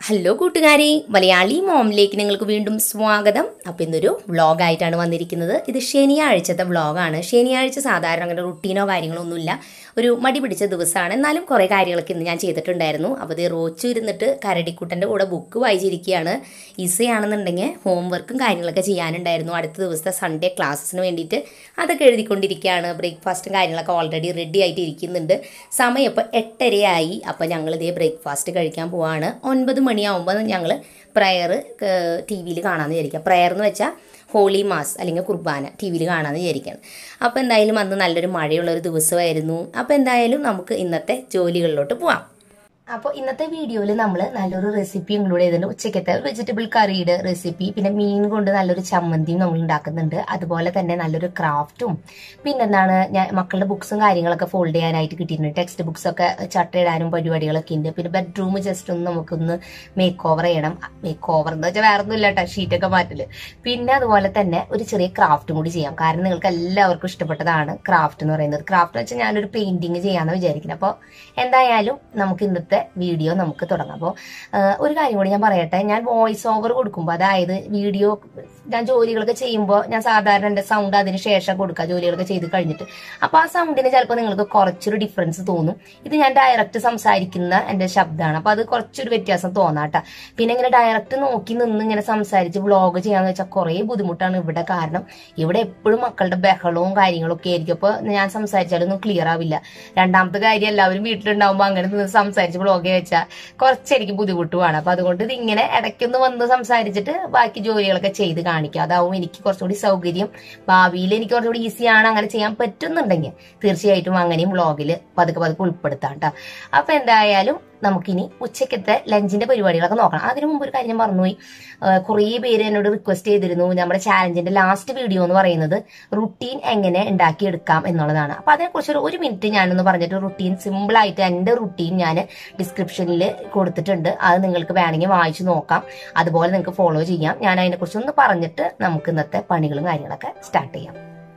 hello കൂട്ടുകാരെ മലയാളി മോമിലേക്ക് നിങ്ങൾക്ക് വീണ്ടും സ്വാഗതം അപ്പോൾ ഇന്നൊരു വ്ളോഗായിട്ടാണ് വന്നിരിക്കുന്നത് ഇത് ശനിയാഴ്ചത്തെ വ്ളോഗാണ് ശനിയാഴ്ച സാധാരണ അങ്ങനെ റുട്ടീനോ കാര്യങ്ങളോ ഒന്നുമില്ല ഒരു മടി പിടിച്ച ദിവസമാണ് എന്നാലും കുറേ കാര്യങ്ങളൊക്കെ ഇന്ന് ഞാൻ ചെയ്തിട്ടുണ്ടായിരുന്നു അപ്പോൾ ഇത് റോച്ചു ഇരുന്നിട്ട് കരടിക്കുട്ടൻ്റെ കൂടെ ബുക്ക് വായിച്ചിരിക്കുകയാണ് ഈസയാണെന്നുണ്ടെങ്കിൽ ഹോംവർക്കും കാര്യങ്ങളൊക്കെ ചെയ്യാനുണ്ടായിരുന്നു അടുത്ത ദിവസത്തെ സൺഡേ ക്ലാസ്സിന് വേണ്ടിയിട്ട് അതൊക്കെ എഴുതിക്കൊണ്ടിരിക്കുകയാണ് ബ്രേക്ക്ഫാസ്റ്റും കാര്യങ്ങളൊക്കെ ഓൾറെഡി റെഡി ആയിട്ട് ഇരിക്കുന്നുണ്ട് സമയം ഇപ്പോൾ എട്ടരയായി അപ്പോൾ ഞങ്ങൾ ഇതേ ബ്രേക്ക്ഫാസ്റ്റ് കഴിക്കാൻ പോവാണ് ഒൻപത് മണിയാവുമ്പോൾ ഞങ്ങൾ പ്രയർ ടി വിയിൽ കാണാമെന്ന് വിചാരിക്കുക പ്രയർ എന്ന് വെച്ചാൽ ഹോളി മാസ് അല്ലെങ്കിൽ കുർബാന ടി വിയിൽ കാണാമെന്ന് വിചാരിക്കുകയാണ് അപ്പോൾ എന്തായാലും അന്ന് നല്ലൊരു മഴയുള്ള ഒരു ദിവസമായിരുന്നു അപ്പോൾ എന്തായാലും നമുക്ക് ഇന്നത്തെ ജോലികളിലോട്ട് പോവാം അപ്പോൾ ഇന്നത്തെ വീഡിയോയിൽ നമ്മൾ നല്ലൊരു റെസിപ്പി ഇൻക്ലൂഡ് ചെയ്തിട്ടുണ്ട് ഉച്ചക്കത്തെ വെജിറ്റബിൾ കറിയുടെ റെസിപ്പി പിന്നെ മീൻ കൊണ്ട് നല്ലൊരു ചമ്മന്തിയും നമ്മൾ ഉണ്ടാക്കുന്നുണ്ട് അതുപോലെ തന്നെ നല്ലൊരു ക്രാഫ്റ്റും പിന്നെന്താണ് ഞാൻ മക്കളുടെ ബുക്സും കാര്യങ്ങളൊക്കെ ഫോൾഡ് ചെയ്യാനായിട്ട് കിട്ടിയിട്ടുണ്ട് ടെക്സ്റ്റ് ബുക്സ് ഒക്കെ ചട്ടയിടാനും പരിപാടികളൊക്കെ ഉണ്ട് പിന്നെ ബെഡ്റൂം ജസ്റ്റ് ഒന്ന് നമുക്കൊന്ന് മേക്ക് ഓവർ ചെയ്യണം മേക്ക് ഓവർ എന്ന് വെച്ചാൽ വേറെ ഒന്നും ഇല്ല കേട്ടോ ഷീറ്റൊക്കെ മാറ്റല് പിന്നെ അതുപോലെ തന്നെ ഒരു ചെറിയ ക്രാഫ്റ്റും കൂടി ചെയ്യാം കാരണം നിങ്ങൾക്ക് എല്ലാവർക്കും ഇഷ്ടപ്പെട്ടതാണ് ക്രാഫ്റ്റ് എന്ന് പറയുന്നത് ക്രാഫ്റ്റ് വെച്ചാൽ ഞാനൊരു പെയിന്റിങ് ചെയ്യാമെന്ന് വിചാരിക്കുന്നത് അപ്പോൾ എന്തായാലും നമുക്ക് ഇന്നത്തെ വീഡിയോ നമുക്ക് തുടങ്ങാം അപ്പോൾ ഒരു കാര്യം കൂടി ഞാൻ പറയട്ടെ ഞാൻ വോയിസ് ഓവർ കൊടുക്കുമ്പോൾ അതായത് വീഡിയോ ഞാൻ ജോലികളൊക്കെ ചെയ്യുമ്പോൾ ഞാൻ സാധാരണ എൻ്റെ സൗണ്ട് അതിന് ശേഷം കൊടുക്കുക ജോലികളൊക്കെ ചെയ്ത് കഴിഞ്ഞിട്ട് അപ്പോൾ ആ സൗണ്ടിന് ചിലപ്പോൾ നിങ്ങൾക്ക് കുറച്ചൊരു ഡിഫറൻസ് തോന്നും ഇത് ഞാൻ ഡയറക്റ്റ് സംസാരിക്കുന്ന എൻ്റെ ശബ്ദമാണ് അപ്പോൾ അത് കുറച്ചൊരു വ്യത്യാസം തോന്നാട്ടാ പിന്നെ ഇങ്ങനെ ഡയറക്റ്റ് നോക്കി നിന്ന് ഇങ്ങനെ സംസാരിച്ച് വ്ളോഗ് ചെയ്യാന്ന് വെച്ചാൽ കുറേ ബുദ്ധിമുട്ടാണ് ഇവിടെ കാരണം ഇവിടെ എപ്പോഴും മക്കളുടെ ബഹളവും കാര്യങ്ങളും ഒക്കെ ആയിരിക്കും അപ്പോൾ ഞാൻ സംസാരിച്ചാലൊന്നും ക്ലിയർ ആവില്ല രണ്ടാമത്തെ കാര്യം എല്ലാവരും വീട്ടിലുണ്ടാവുമ്പോൾ അങ്ങനെ നിന്ന് സംസാരിച്ച് വ്ളോഗ് വെച്ചാൽ കുറച്ച് എനിക്ക് ബുദ്ധിമുട്ടുമാണ് അപ്പൊ അതുകൊണ്ട് ഇത് ഇങ്ങനെ ഇടയ്ക്കൊന്ന് വന്ന് സംസാരിച്ചിട്ട് ബാക്കി ജോലികളൊക്കെ ചെയ്ത് കാണിക്കുക അതാവും എനിക്ക് കുറച്ചുകൂടി സൗകര്യം ഭാവിയിൽ എനിക്ക് കുറച്ചുകൂടി ഈസിയാണ് അങ്ങനെ ചെയ്യാൻ പറ്റുന്നുണ്ടെങ്കിൽ തീർച്ചയായിട്ടും അങ്ങനെയും വ്ളോഗിൽ പതുക്കെ പതുക്കെ ഉൾപ്പെടുത്താം കേട്ടോ അപ്പൊ എന്തായാലും നമുക്കിനി ഉച്ചക്കത്തെ ലഞ്ചിന്റെ പരിപാടികളൊക്കെ നോക്കണം അതിനു മുമ്പ് ഒരു കാര്യം ഞാൻ മറന്നുപോയി കുറേ പേര് എന്നോട് റിക്വസ്റ്റ് ചെയ്തിരുന്നു നമ്മുടെ ചാലഞ്ചിന്റെ ലാസ്റ്റ് വീഡിയോ എന്ന് പറയുന്നത് റുട്ടീൻ എങ്ങനെ ഉണ്ടാക്കിയെടുക്കാം എന്നുള്ളതാണ് അപ്പൊ അതിനെക്കുറിച്ച് ഒരു ഒരു മിനിറ്റ് ഞാനൊന്ന് പറഞ്ഞിട്ട് റുട്ടീൻ സിമ്പിൾ ആയിട്ട് എന്റെ റുട്ടീൻ ഞാൻ ഡിസ്ക്രിപ്ഷനിൽ കൊടുത്തിട്ടുണ്ട് അത് നിങ്ങൾക്ക് വേണമെങ്കിൽ വായിച്ചു നോക്കാം അതുപോലെ നിങ്ങൾക്ക് ഫോളോ ചെയ്യാം ഞാൻ അതിനെക്കുറിച്ച് ഒന്ന് പറഞ്ഞിട്ട് നമുക്ക് ഇന്നത്തെ പണികളും കാര്യങ്ങളൊക്കെ സ്റ്റാർട്ട് ചെയ്യാം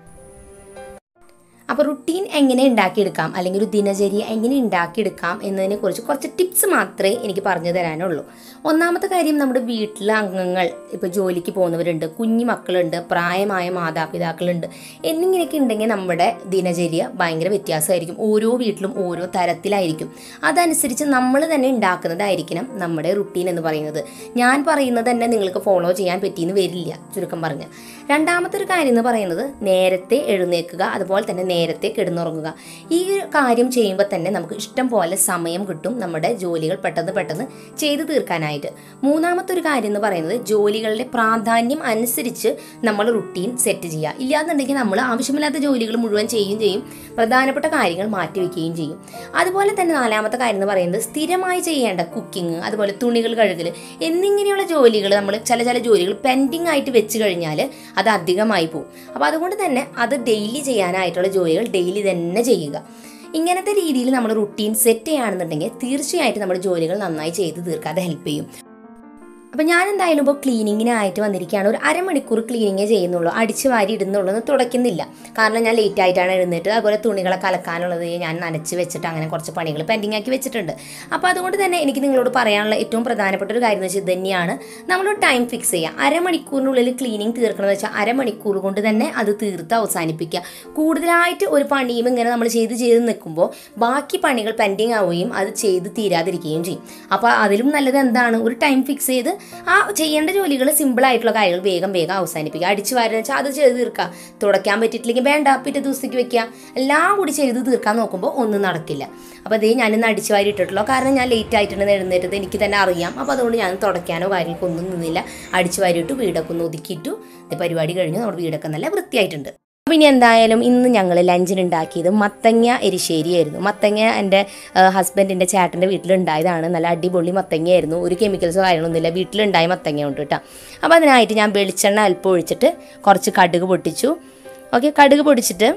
അപ്പോൾ റുട്ടീൻ എങ്ങനെ ഉണ്ടാക്കിയെടുക്കാം അല്ലെങ്കിൽ ഒരു ദിനചര്യ എങ്ങനെ ഉണ്ടാക്കിയെടുക്കാം എന്നതിനെ കുറിച്ച് കുറച്ച് ടിപ്സ് മാത്രമേ എനിക്ക് പറഞ്ഞു തരാനുള്ളൂ ഒന്നാമത്തെ കാര്യം നമ്മുടെ വീട്ടിലെ അംഗങ്ങൾ ഇപ്പോൾ ജോലിക്ക് പോകുന്നവരുണ്ട് കുഞ്ഞു മക്കളുണ്ട് പ്രായമായ മാതാപിതാക്കളുണ്ട് എന്നിങ്ങനെയൊക്കെ ഉണ്ടെങ്കിൽ നമ്മുടെ ദിനചര്യ ഭയങ്കര വ്യത്യാസമായിരിക്കും ഓരോ വീട്ടിലും ഓരോ തരത്തിലായിരിക്കും അതനുസരിച്ച് നമ്മൾ തന്നെ ഉണ്ടാക്കുന്നതായിരിക്കണം നമ്മുടെ റുട്ടീൻ എന്ന് പറയുന്നത് ഞാൻ പറയുന്നത് തന്നെ നിങ്ങൾക്ക് ഫോളോ ചെയ്യാൻ പറ്റിയെന്ന് വരില്ല ചുരുക്കം പറഞ്ഞ് രണ്ടാമത്തെ ഒരു കാര്യം എന്ന് പറയുന്നത് നേരത്തെ എഴുന്നേൽക്കുക അതുപോലെ തന്നെ നേരത്തെ കിടന്നുറങ്ങുക ഈ ഒരു കാര്യം ചെയ്യുമ്പോൾ തന്നെ നമുക്ക് ഇഷ്ടം പോലെ സമയം കിട്ടും നമ്മുടെ ജോലികൾ പെട്ടെന്ന് പെട്ടെന്ന് ചെയ്തു തീർക്കാനായിട്ട് മൂന്നാമത്തെ ഒരു കാര്യം എന്ന് പറയുന്നത് ജോലികളുടെ പ്രാധാന്യം അനുസരിച്ച് നമ്മൾ റുട്ടീൻ സെറ്റ് ചെയ്യുക ഇല്ലാന്നുണ്ടെങ്കിൽ നമ്മൾ ആവശ്യമില്ലാത്ത ജോലികൾ മുഴുവൻ ചെയ്യുകയും ചെയ്യും പ്രധാനപ്പെട്ട കാര്യങ്ങൾ മാറ്റിവെക്കുകയും ചെയ്യും അതുപോലെ തന്നെ നാലാമത്തെ കാര്യം എന്ന് പറയുന്നത് സ്ഥിരമായി ചെയ്യേണ്ട കുക്കിംഗ് അതുപോലെ തുണികൾ കഴുകൽ എന്നിങ്ങനെയുള്ള ജോലികൾ നമ്മൾ ചില ചില ജോലികൾ പെൻഡിങ് ആയിട്ട് വെച്ച് കഴിഞ്ഞാൽ അത് അധികമായി പോകും അപ്പോൾ അതുകൊണ്ട് തന്നെ അത് ഡെയിലി ചെയ്യാനായിട്ടുള്ള ജോലികൾ ഡെയിലി തന്നെ ചെയ്യുക ഇങ്ങനത്തെ രീതിയിൽ നമ്മൾ റുട്ടീൻ സെറ്റ് ചെയ്യുകയാണെന്നുണ്ടെങ്കിൽ തീർച്ചയായിട്ടും നമ്മുടെ ജോലികൾ നന്നായി ചെയ്ത് തീർക്കാതെ ഹെൽപ്പ് ചെയ്യും അപ്പോൾ ഞാൻ എന്തായാലും ഇപ്പോൾ ക്ലീനിങ്ങിനായിട്ട് വന്നിരിക്കുകയാണ് ഒരു അരമണിക്കൂർ ക്ലീനിങ്ങേ ചെയ്യുന്നുള്ളൂ അടിച്ച് വാരി ഇടുന്നുള്ളൂ എന്ന് തുടയ്ക്കുന്നില്ല കാരണം ഞാൻ ലേറ്റ് ആയിട്ടാണ് എഴുന്നേറ്റ് അതുപോലെ തുണികളൊക്കെ അലക്കാനുള്ളത് ഞാൻ നനച്ച് വെച്ചിട്ട് അങ്ങനെ കുറച്ച് പണികൾ പെൻഡിങ് ആക്കി വെച്ചിട്ടുണ്ട് അപ്പോൾ അതുകൊണ്ട് തന്നെ എനിക്ക് നിങ്ങളോട് പറയാനുള്ള ഏറ്റവും പ്രധാനപ്പെട്ട ഒരു കാര്യം എന്ന് വെച്ചാൽ തന്നെയാണ് നമ്മൾ ടൈം ഫിക്സ് ചെയ്യുക അരമണിക്കൂറിനുള്ളിൽ ക്ലീനിങ് തീർക്കണമെന്ന് വെച്ചാൽ അരമണിക്കൂർ കൊണ്ട് തന്നെ അത് തീർത്ത് അവസാനിപ്പിക്കുക കൂടുതലായിട്ട് ഒരു പണിയും ഇങ്ങനെ നമ്മൾ ചെയ്ത് ചെയ്ത് നിൽക്കുമ്പോൾ ബാക്കി പണികൾ പെൻഡിങ് ആവുകയും അത് ചെയ്ത് തീരാതിരിക്കുകയും ചെയ്യും അപ്പോൾ അതിലും നല്ലത് എന്താണ് ഒരു ടൈം ഫിക്സ് ചെയ്ത് ആ ചെയ്യേണ്ട ജോലികൾ സിമ്പിൾ ആയിട്ടുള്ള കാര്യങ്ങൾ വേഗം വേഗം അവസാനിപ്പിക്കുക അടിച്ചു വാരുന്ന വെച്ചാൽ അത് ചെയ്ത് തീർക്കുക തുടയ്ക്കാൻ പറ്റിയിട്ടില്ലെങ്കിൽ വേണ്ട പിറ്റേ ദിവസത്തേക്ക് വെക്കുക എല്ലാം കൂടി ചെയ്ത് തീർക്കാൻ നോക്കുമ്പോൾ ഒന്നും നടക്കില്ല അപ്പോൾ അതേ ഞാനിന്ന് അടിച്ചു വാരി ഇട്ടിട്ടുള്ളൂ കാരണം ഞാൻ ലേറ്റ് ആയിട്ടുണ്ട് എഴുന്നേറ്റത് എനിക്ക് തന്നെ അറിയാം അപ്പോൾ അതുകൊണ്ട് ഞാൻ തുടയ്ക്കാനോ കാര്യങ്ങൾക്കൊന്നും നിന്നില്ല അടിച്ചു വാരിയിട്ട് വീടൊക്കെ ഒന്ന് ഒതുക്കിയിട്ടു ഇത് പരിപാടി കഴിഞ്ഞു നമ്മുടെ വീടൊക്കെ നല്ല വൃത്തിയായിട്ടുണ്ട് അപ്പോൾ ഇനി എന്തായാലും ഇന്ന് ഞങ്ങൾ ലഞ്ചിന് ഉണ്ടാക്കിയത് മത്തങ്ങ എരിശ്ശേരിയായിരുന്നു മത്തങ്ങ എൻ്റെ ഹസ്ബൻഡിൻ്റെ ചേട്ടൻ്റെ വീട്ടിലുണ്ടായതാണ് നല്ല അടിപൊളി മത്തങ്ങയായിരുന്നു ഒരു കെമിക്കൽസോ കാര്യങ്ങളൊന്നുമില്ല വീട്ടിലുണ്ടായ മത്തങ്ങ ഉണ്ട് കേട്ടോ അപ്പോൾ അതിനായിട്ട് ഞാൻ വെളിച്ചെണ്ണ അല്പം ഒഴിച്ചിട്ട് കുറച്ച് കടുക് പൊട്ടിച്ചു ഓക്കെ കടുക് പൊടിച്ചിട്ട്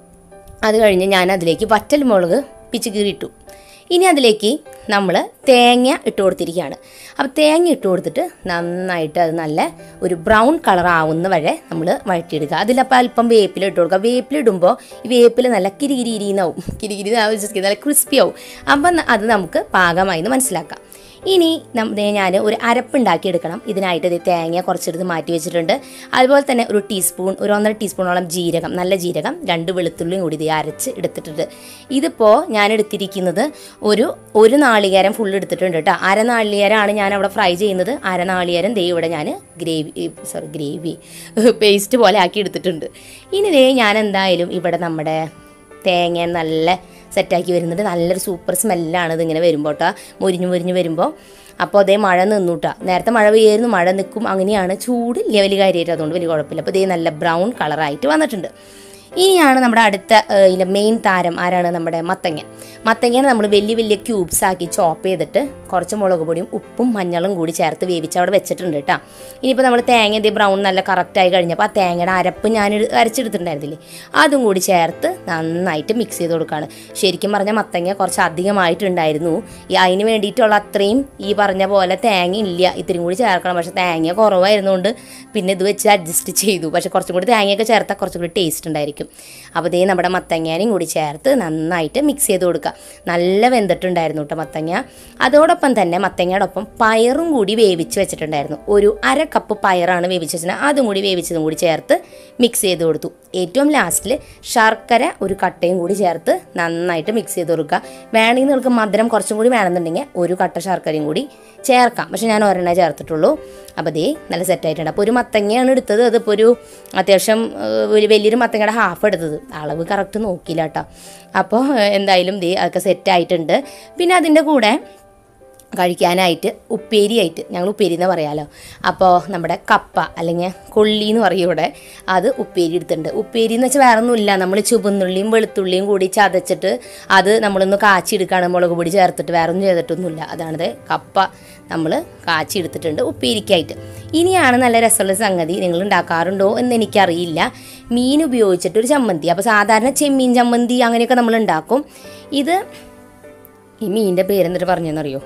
അത് കഴിഞ്ഞ് ഞാൻ അതിലേക്ക് വറ്റൽ മുളക് പിച്ച് കീറിയിട്ടു ഇനി അതിലേക്ക് നമ്മൾ തേങ്ങ ഇട്ട് കൊടുത്തിരിക്കുകയാണ് അപ്പോൾ തേങ്ങ ഇട്ട് കൊടുത്തിട്ട് നന്നായിട്ട് അത് നല്ല ഒരു ബ്രൗൺ കളർ ആവുന്ന വരെ നമ്മൾ വഴറ്റിയെടുക്കുക അതിലപ്പോൾ അല്പം വേപ്പില ഇട്ട് കൊടുക്കുക വേപ്പില ഇടുമ്പോൾ ഈ വേപ്പില നല്ല കിരികിരിന്നാവും കിരികിരി വിശ്വസിക്കുന്നത് നല്ല ക്രിസ്പി ആവും അപ്പം അത് നമുക്ക് പാകമായി എന്ന് മനസ്സിലാക്കാം ഇനി ഞാൻ ഒരു അരപ്പുണ്ടാക്കി എടുക്കണം ഇതിനായിട്ട് ഇത് തേങ്ങ കുറച്ചെടുത്ത് മാറ്റി വെച്ചിട്ടുണ്ട് അതുപോലെ തന്നെ ഒരു ടീസ്പൂൺ ഒരു ഒന്നര ടീസ്പൂണോളം ജീരകം നല്ല ജീരകം രണ്ട് വെളുത്തുള്ളിയും കൂടി ഇത് അരച്ച് എടുത്തിട്ടുണ്ട് ഇതിപ്പോൾ ഞാൻ എടുത്തിരിക്കുന്നത് ഒരു ഒരു നാളികേരം ഫുൾ എടുത്തിട്ടുണ്ട് കേട്ടോ അര നാളികേരമാണ് ഞാൻ അവിടെ ഫ്രൈ ചെയ്യുന്നത് അര നാളികേരം ദേ ഇവിടെ ഞാൻ ഗ്രേവി സോറി ഗ്രേവി പേസ്റ്റ് പോലെ ആക്കി എടുത്തിട്ടുണ്ട് ഇനി ദേ ഞാൻ എന്തായാലും ഇവിടെ നമ്മുടെ തേങ്ങ നല്ല സെറ്റാക്കി വരുന്നുണ്ട് നല്ലൊരു സൂപ്പർ സ്മെല്ലാണ് ഇതിങ്ങനെ വരുമ്പോൾ കേട്ടോ മുരിഞ്ഞു മുരിഞ്ഞു വരുമ്പോൾ അപ്പോൾ അതേ മഴ നിന്നുട്ടാ നേരത്തെ മഴ പെയ്യായിരുന്നു മഴ നിൽക്കും അങ്ങനെയാണ് ചൂട് ലെവൽ കാര്യമായിട്ട് അതുകൊണ്ട് വലിയ കുഴപ്പമില്ല അപ്പോൾ ഇതേ നല്ല ബ്രൗൺ കളറായിട്ട് വന്നിട്ടുണ്ട് ഇനിയാണ് നമ്മുടെ അടുത്ത ഏഹ്, ഇതിലെ മെയിൻ താരം ആരാണ് നമ്മുടെ മത്തങ്ങ മത്തങ്ങനെ നമ്മൾ വലിയ വലിയ ക്യൂബ്സ് ആക്കി ചോപ്പ് ചെയ്തിട്ട് കുറച്ച് മുളക് പൊടിയും ഉപ്പും മഞ്ഞളും കൂടി ചേർത്ത് വേവിച്ച് അവിടെ വെച്ചിട്ടുണ്ട് കേട്ടോ ഇനിയിപ്പോൾ നമ്മൾ തേങ്ങ ഇത് ബ്രൗൺ നല്ല കറക്റ്റായി കഴിഞ്ഞപ്പോൾ ആ തേങ്ങയുടെ അരപ്പ് ഞാൻ എടു- അരച്ചെടുത്തിട്ടുണ്ടായിരുന്നില്ലേ അതും കൂടി ചേർത്ത് നന്നായിട്ട് മിക്സ് ചെയ്ത് കൊടുക്കുകയാണ് ശരിക്കും പറഞ്ഞാൽ മത്തങ്ങ കുറച്ച് അധികമായിട്ടുണ്ടായിരുന്നു ഈ അതിന് വേണ്ടിയിട്ടുള്ള അത്രയും ഈ പറഞ്ഞ പോലെ തേങ്ങ ഇല്ല ഇത്തിരി കൂടി ചേർക്കണം പക്ഷെ തേങ്ങ കുറവായിരുന്നുകൊണ്ട് പിന്നെ ഇത് വെച്ച് അഡ്ജസ്റ്റ് ചെയ്തു പക്ഷെ കുറച്ചും കൂടി തേങ്ങയൊക്കെ ചേർത്താൽ കുറച്ചും കൂടി ടേസ്റ്റ് ഉണ്ടായിരിക്കും അപ്പോൾ ഇതേ നമ്മുടെ മത്തങ്ങേനെയും കൂടി ചേർത്ത് നന്നായിട്ട് മിക്സ് ചെയ്ത് കൊടുക്കുക നല്ല വെന്തിട്ടുണ്ടായിരുന്നു കേട്ടോ മത്തങ്ങ അതോടൊപ്പം തന്നെ മത്തങ്ങയുടെ ഒപ്പം പയറും കൂടി വേവിച്ച് വെച്ചിട്ടുണ്ടായിരുന്നു ഒരു അര കപ്പ് പയറാണ് വേവിച്ച് വെച്ചത് അതും കൂടി വേവിച്ചതും കൂടി ചേർത്ത് മിക്സ് ചെയ്ത് കൊടുത്തു ഏറ്റവും ലാസ്റ്റിൽ ശർക്കര ഒരു കട്ടയും കൂടി ചേർത്ത് നന്നായിട്ട് മിക്സ് ചെയ്ത് കൊടുക്കുക വേണമെങ്കിൽ നിങ്ങൾക്ക് മധുരം കുറച്ചും കൂടി വേണമെന്നുണ്ടെങ്കിൽ ഒരു കട്ട ശർക്കരയും കൂടി ചേർക്കാം പക്ഷെ ഞാൻ ഒരെണ്ണേ ചേർത്തിട്ടുള്ളൂ അപ്പോൾ ദേ നല്ല സെറ്റായിട്ടുണ്ട് അപ്പോൾ ഒരു മത്തങ്ങയാണ് എടുത്തത് അതിപ്പോൾ ഒരു അത്യാവശ്യം ഏഹ്, ഒരു വലിയൊരു മത്തങ്ങയുടെ ഹാഫ് എടുത്തത് അളവ് കറക്റ്റ് നോക്കിയില്ല കേട്ടോ അപ്പോൾ ഏഹ്, എന്തായാലും ദേ അതൊക്കെ സെറ്റായിട്ടുണ്ട് പിന്നെ അതിൻ്റെ കൂടെ കഴിക്കാനായിട്ട് ഉപ്പേരിയായിട്ട് ഞങ്ങൾ ഉപ്പേരി എന്ന് പറയാമല്ലോ അപ്പോൾ നമ്മുടെ കപ്പ അല്ലെങ്കിൽ കൊള്ളി എന്ന് പറയും ഇവിടെ അത് ഉപ്പേരി എടുത്തിട്ടുണ്ട് ഉപ്പേരി എന്ന് വെച്ചാൽ വേറെ ഒന്നുമില്ല നമ്മൾ ചുവന്നുള്ളിയും വെളുത്തുള്ളിയും കൂടി ചതച്ചിട്ട് അത് നമ്മളൊന്ന് കാച്ചിയെടുക്കുകയാണ് മുളക് പൊടി ചേർത്തിട്ട് വേറെ ഒന്നും ചെയ്തിട്ടൊന്നുമില്ല അതാണത് കപ്പ നമ്മൾ കാച്ചി എടുത്തിട്ടുണ്ട് ഉപ്പേരിക്കായിട്ട് ഇനിയാണ് നല്ല രസമുള്ള സംഗതി നിങ്ങൾ ഉണ്ടാക്കാറുണ്ടോ എന്ന് എനിക്കറിയില്ല മീൻ ഉപയോഗിച്ചിട്ട് ഒരു ചമ്മന്തി അപ്പോൾ സാധാരണ ചെമ്മീൻ ചമ്മന്തി അങ്ങനെയൊക്കെ നമ്മൾ ഉണ്ടാക്കും ഇത് ഈ മീനിൻ്റെ പേരെന്നിട്ട് പറഞ്ഞെന്നറിയോ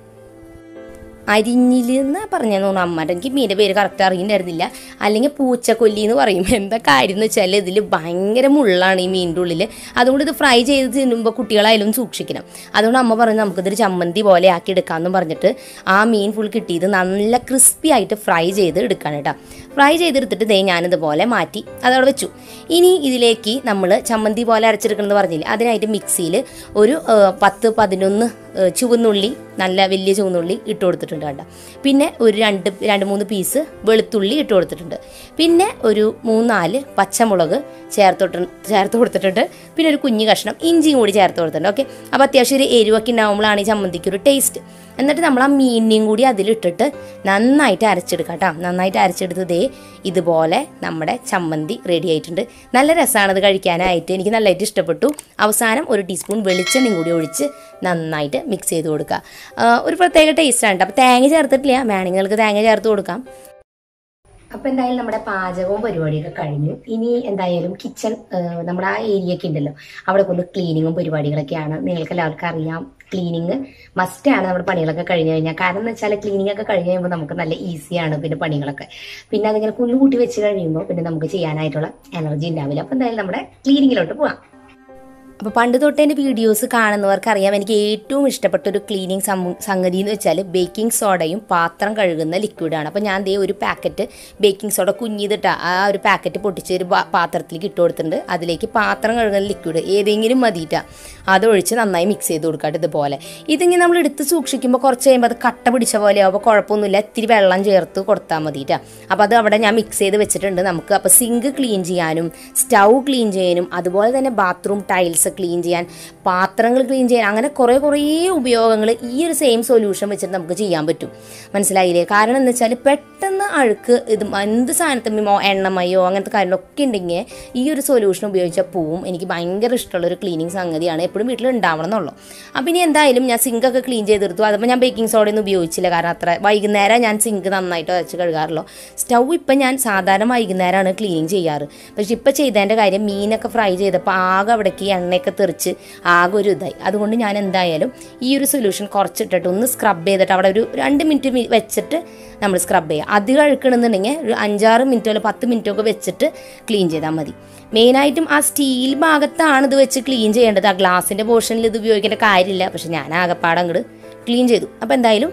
അരിഞ്ഞില് എന്നാ പറഞ്ഞെന്ന് തോന്നുന്നു അമ്മയുടെ എനിക്ക് മീൻ്റെ പേര് കറക്റ്റ് അറിയുന്നുണ്ടായിരുന്നില്ല അല്ലെങ്കിൽ പൂച്ചക്കൊല്ലി എന്ന് പറയും എന്താ കാര്യം എന്ന് വെച്ചാൽ ഇതിൽ ഭയങ്കര മുള്ളാണ് ഈ മീനിൻ്റെ ഉള്ളിൽ അതുകൊണ്ട് ഇത് ഫ്രൈ ചെയ്ത് തിന്നുമ്പോൾ കുട്ടികളായാലും സൂക്ഷിക്കണം അതുകൊണ്ട് അമ്മ പറഞ്ഞു നമുക്കിതൊരു ചമ്മന്തി പോലെ ആക്കി എടുക്കാമെന്ന് പറഞ്ഞിട്ട് ആ മീൻ ഫുൾ കിട്ടിയത് നല്ല ക്രിസ്പി ആയിട്ട് ഫ്രൈ ചെയ്ത് എടുക്കാൻ കേട്ടോ ഫ്രൈ ചെയ്തെടുത്തിട്ട് ദേ ഞാനിതുപോലെ മാറ്റി അതവിടെ വെച്ചു ഇനി ഇതിലേക്ക് നമ്മൾ ചമ്മന്തി പോലെ അരച്ചെടുക്കണമെന്ന് പറഞ്ഞില്ലേ അതിനായിട്ട് മിക്സിയിൽ ഒരു ആ, പത്ത് പതിനൊന്ന് ആ, ചുവന്നുള്ളി നല്ല വലിയ ചുവന്നുള്ളി ഇട്ട് കൊടുത്തിട്ടുണ്ട് കണ്ട പിന്നെ ഒരു രണ്ട് രണ്ട് മൂന്ന് പീസ് വെളുത്തുള്ളി ഇട്ട് കൊടുത്തിട്ടുണ്ട് പിന്നെ ഒരു മൂന്നാല് പച്ചമുളക് ചേർത്തോട്ട് ചേർത്ത് കൊടുത്തിട്ടുണ്ട് പിന്നെ ഒരു കുഞ്ഞു കഷ്ണം ഇഞ്ചിയും കൂടി ചേർത്ത് കൊടുത്തിട്ടുണ്ട് ഓക്കെ അപ്പോൾ അത്യാവശ്യം ഒരു എരിവൊക്കെ ഉണ്ടാകുമ്പോഴാണ് ഈ ചമ്മന്തിക്ക് ഒരു ടേസ്റ്റ് എന്നിട്ട് നമ്മൾ ആ മീനിനെയും കൂടി അതിലിട്ടിട്ട് നന്നായിട്ട് അരച്ചെടുക്കാം കേട്ടോ നന്നായിട്ട് അരച്ചെടുത്ത് ദേ ഇതുപോലെ നമ്മുടെ ചമ്മന്തി റെഡി ആയിട്ടുണ്ട് നല്ല രസമാണ് ഇത് കഴിക്കാനായിട്ട് എനിക്ക് നല്ലതായിട്ട് ഇഷ്ടപ്പെട്ടു അവസാനം ഒരു ടീസ്പൂൺ വെളിച്ചെണ്ണയും കൂടി ഒഴിച്ച് നന്നായിട്ട് മിക്സ് ചെയ്ത് കൊടുക്കുക ആ, ഒരു പ്രത്യേക ടേസ്റ്റാണ് കേട്ടോ അപ്പോൾ തേങ്ങ ചേർത്തിട്ടില്ല വേണമെങ്കിൽ നിങ്ങൾക്ക് തേങ്ങ ചേർത്ത് കൊടുക്കാം അപ്പൊ എന്തായാലും നമ്മുടെ പാചകവും പരിപാടിയൊക്കെ കഴിഞ്ഞു ഇനി എന്തായാലും കിച്ചൺ നമ്മുടെ ആ ഏരിയ ഒക്കെ ഉണ്ടല്ലോ അവിടെ കൊണ്ട് ക്ലീനിങ്ങും പരിപാടികളൊക്കെയാണ് നിങ്ങൾക്ക് എല്ലാവർക്കും അറിയാം ക്ലീനിങ് മസ്റ്റാണ് നമ്മുടെ പണികളൊക്കെ കഴിഞ്ഞു കഴിഞ്ഞാൽ കാരണം എന്ന് വെച്ചാൽ ക്ലീനിങ് ഒക്കെ കഴിഞ്ഞ് കഴിയുമ്പോൾ നമുക്ക് നല്ല ഈസിയാണ് പിന്നെ പണികളൊക്കെ പിന്നെ അതിങ്ങനെ കുന്നുകൂട്ടി വെച്ച് കഴിയുമ്പോൾ പിന്നെ നമുക്ക് ചെയ്യാനായിട്ടുള്ള എനർജി ഉണ്ടാവില്ല അപ്പൊ എന്തായാലും നമ്മുടെ ക്ലീനിങ്ങിലോട്ട് പോവാം അപ്പോൾ പണ്ട് തൊട്ട് എൻ്റെ വീഡിയോസ് കാണുന്നവർക്ക് അറിയാം എനിക്ക് ഏറ്റവും ഇഷ്ടപ്പെട്ട ഒരു ക്ലീനിങ് സംഗതി എന്ന് വെച്ചാൽ ബേക്കിംഗ് സോഡയും പാത്രം കഴുകുന്ന ലിക്വിഡാണ് അപ്പോൾ ഞാൻ ദേ ഒരു പാക്കറ്റ് ബേക്കിംഗ് സോഡ കുഞ്ഞിതിട്ട ആ ഒരു പാക്കറ്റ് പൊട്ടിച്ച് ഒരു പാ- പാത്രത്തിലേക്ക് ഇട്ട് കൊടുത്തിട്ടുണ്ട് അതിലേക്ക് പാത്രം കഴുകുന്ന ലിക്വിഡ് ഏതെങ്കിലും മതിയിട്ടാ അതൊഴിച്ച് നന്നായി മിക്സ് ചെയ്ത് കൊടുക്കാം ഇതുപോലെ ഇതിങ്ങനെ നമ്മൾ എടുത്ത് സൂക്ഷിക്കുമ്പോൾ കുറച്ച് കഴിയുമ്പോൾ അത് കട്ട പിടിച്ച പോലെ ആവുമ്പോൾ കുഴപ്പമൊന്നുമില്ല ഇത്തിരി വെള്ളം ചേർത്ത് കൊടുത്താൽ മതിയിട്ടാ അപ്പോൾ അത് അവിടെ ഞാൻ മിക്സ് ചെയ്ത് വെച്ചിട്ടുണ്ട് നമുക്ക് അപ്പോൾ സിങ്ക് ക്ലീൻ ചെയ്യാനും സ്റ്റൗ ക്ലീൻ ചെയ്യാനും അതുപോലെ തന്നെ ബാത്റൂം ടൈൽസ് ക്ലീൻ ചെയ്യാൻ പാത്രങ്ങൾ ക്ലീൻ ചെയ്യാൻ അങ്ങനെ കുറേ കുറേ ഉപയോഗങ്ങൾ ഈ ഒരു സെയിം സൊല്യൂഷൻ വെച്ചിട്ട് നമുക്ക് ചെയ്യാൻ പറ്റും മനസ്സിലായില്ലേ കാരണം എന്ന് വെച്ചാൽ പെട്ടെന്ന് അഴുക്ക് ഇത് എന്ത് സാധനത്തുമ്മോ എണ്ണമയോ അങ്ങനത്തെ കാര്യങ്ങളൊക്കെ ഉണ്ടെങ്കിൽ ഈ ഒരു സൊല്യൂഷൻ ഉപയോഗിച്ചാൽ പോവും എനിക്ക് ഭയങ്കര ഇഷ്ടമുള്ള ഒരു ക്ലീനിങ് സംഗതിയാണ് എപ്പോഴും വീട്ടിൽ ഉണ്ടാവണം എന്നുള്ളൂ അപ്പം ഇനി എന്തായാലും ഞാൻ സിങ്കൊക്കെ ക്ലീൻ ചെയ്തെടുത്തു അതപ്പോൾ ഞാൻ ബേക്കിംഗ് സോഡയൊന്നും ഉപയോഗിച്ചില്ല കാരണം അത്ര വൈകുന്നേരം ഞാൻ സിങ്ക് നന്നായിട്ട് വെച്ച് കഴുകാറുള്ളൂ സ്റ്റൗ ഇപ്പം ഞാൻ സാധാരണ വൈകുന്നേരമാണ് ക്ലീനിങ് ചെയ്യാറ് പക്ഷെ ഇപ്പം ചെയ്തതിൻ്റെ കാര്യം മീനൊക്കെ ഫ്രൈ ചെയ്തപ്പോൾ ആകെ അവിടേക്ക് എണ്ണയൊക്കെ തെറിച്ച് ആകെ ഒരു ഇതായി അതുകൊണ്ട് ഞാൻ എന്തായാലും ഈ ഒരു സൊല്യൂഷൻ കുറച്ചിട്ടിട്ട് ഒന്ന് സ്ക്രബ് ചെയ്തിട്ട് അവിടെ ഒരു രണ്ട് മിനിറ്റ് മി- വെച്ചിട്ട് നമ്മൾ സ്ക്രബ് ചെയ്യുക അധികം അഴുക്കണമെന്നുണ്ടെങ്കിൽ ഒരു അഞ്ചാറ് മിനിറ്റോ അല്ലെങ്കിൽ പത്ത് മിനിറ്റോ ഒക്കെ വെച്ചിട്ട് ക്ലീൻ ചെയ്താൽ മതി മെയിനായിട്ടും ആ സ്റ്റീൽ ഭാഗത്താണ് ഇത് വെച്ച് ക്ലീൻ ചെയ്യേണ്ടത് ആ ഗ്ലാസിൻ്റെ പോർഷനിൽ ഇത് ഉപയോഗിക്കേണ്ട കാര്യമില്ല പക്ഷെ ഞാൻ ആകെപ്പാടെ അങ്ങോട്ട് ക്ലീൻ ചെയ്തു അപ്പോൾ എന്തായാലും